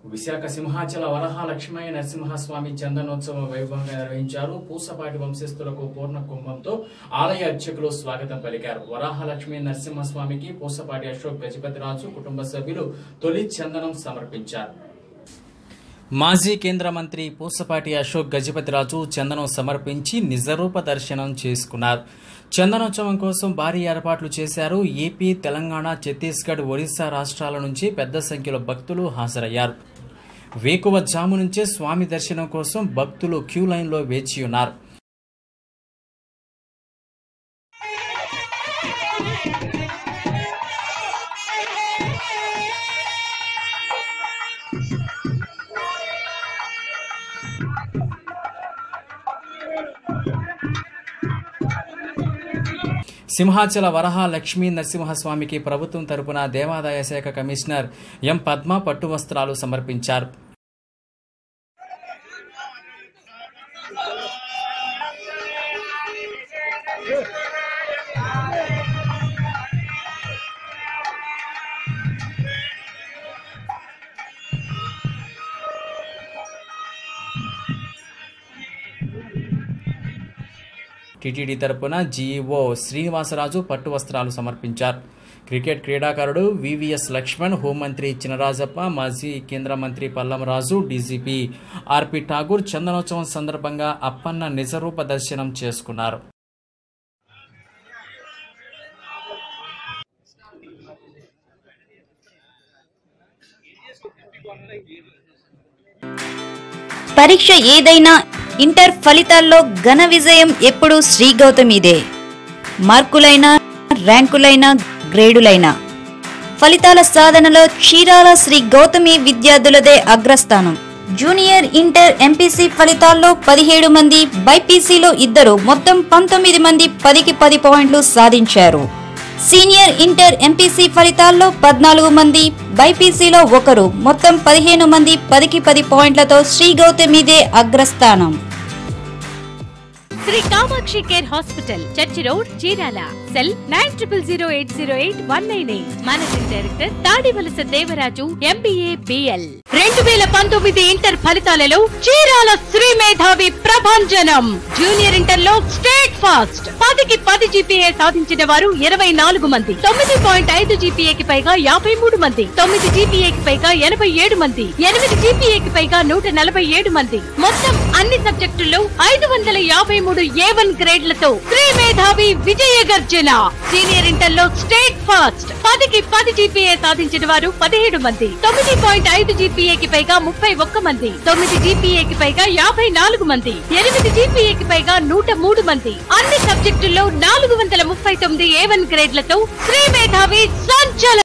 విశాఖ సింహాచల వరహ లక్ష్మయ్య నరసింహస్వామి చందనోత్సవం వైభవంగా నిర్వహించారు పూసపాటి వంశస్థులకు పూర్ణ కుంభంతో ఆలయ అర్చకులు స్వాగతం పలికారు వరాహ లక్ష్మీ నరసింహస్వామికి పూసపాటి అశోక్ గజపతిరాజు కుటుంబ సభ్యులు తొలి చందనం సమర్పించారు మాజీ కేంద్ర మంత్రి పూసపాటి అశోక్ గజపతిరాజు చందనం సమర్పించి నిజరూప దర్శనం చేసుకున్నారు చందనోత్సవం కోసం భారీ ఏర్పాట్లు చేశారు ఏపీ తెలంగాణ ఛత్తీస్గఢ్ ఒడిశా రాష్ట్రాల నుంచి పెద్ద సంఖ్యలో భక్తులు హాజరయ్యారు వేకువ జాము నుంచే స్వామి దర్శనం కోసం భక్తులు క్యూ లైన్లో వేచి ఉన్నారు సింహాచల వరహ లక్ష్మీ నరసింహస్వామికి ప్రభుత్వం తరపున దేవాదాయ శాఖ కమిషనర్ ఎం పద్మ పట్టు వస్త్రాలు సమర్పించారు టీటీడీ తరపున జీఈఓ శ్రీనివాసరాజు పట్టు వస్త్రాలు సమర్పించారు క్రికెట్ క్రీడాకారుడు వివిఎస్ లక్ష్మణ్ హోంమంత్రి చినరాజప్ప మాజీ కేంద్ర మంత్రి పల్లంరాజు డీజీపీ ఆర్పి ఠాగూర్ చందనోత్సవం సందర్భంగా అప్పన్న నిజరూప దర్శనం చేసుకున్నారు పరీక్ష ఏదైనా ఇంటర్ ఫలితాల్లో ఘన విజయం ఎప్పుడూ శ్రీ గౌతమిదే మార్కులైనా ర్యాంకులైనా గ్రేడులైనా ఫలితాల సాధనలో చీరాల శ్రీ గౌతమి విద్యార్థులదే అగ్రస్థానం జూనియర్ ఇంటర్ ఎంపీసీ ఫలితాల్లో పదిహేడు మంది బైపీసీలో ఇద్దరు మొత్తం పంతొమ్మిది మంది పదికి పది పాయింట్లు సాధించారు సీనియర్ ఇంటర్ ఎంపీసీ ఫలితాల్లో పద్నాలుగు మంది బైపీసీలో ఒకరు మొత్తం పదిహేను మంది పదికి పది పాయింట్లతో శ్రీ గౌతమిదే అగ్రస్థానం Sri Kamakshi care hospital church road Chirala cell nine triple zero eight zero eight one nine eight managing director Tadivalasa Devaraju MBA BL రెండు వేల పంతొమ్మిది ఇంటర్ ఫలితాలలో చీరాల శ్రీ మేధావి ప్రభంజనం జూనియర్ ఇంటర్ లో స్టేట్ ఫాస్ట్ పదికి పది జీపీఏ సాధించిన వారు ఇరవై నాలుగు మంది తొమ్మిది పాయింట్ ఐదు జీపీఏకి పైగా యాభై మూడు మంది తొమ్మిది జీపీఏకి పైగా ఎనభై ఏడు మంది ఎనిమిది జీపీఏకి పైగా నూట నలభై ఏడు మంది మొత్తం అన్ని సబ్జెక్టుల్లో ఐదు వందల యాభై మూడు ఏ వన్ గ్రేడ్లతో శ్రీ మేధావి విజయ గర్జన సీనియర్ ఇంటర్ లో స్టేట్ ఫాస్ట్ పదికి పది జీపీఏ సాధించిన వారు పదిహేడు మంది తొమ్మిది పాయింట్ ఐదు జీపీఏకి పైగా ముప్పై ఒక్క మంది తొమ్మిది జీపీఏకి పైగా యాభై నాలుగు మంది ఎనిమిది జీపీఏకి పైగా నూట మూడు మంది అన్ని సబ్జెక్టుల్లో నాలుగు వందల ముప్పై తొమ్మిది ఏ వన్ గ్రేడ్లతో శ్రీ మేధావి సంచలనం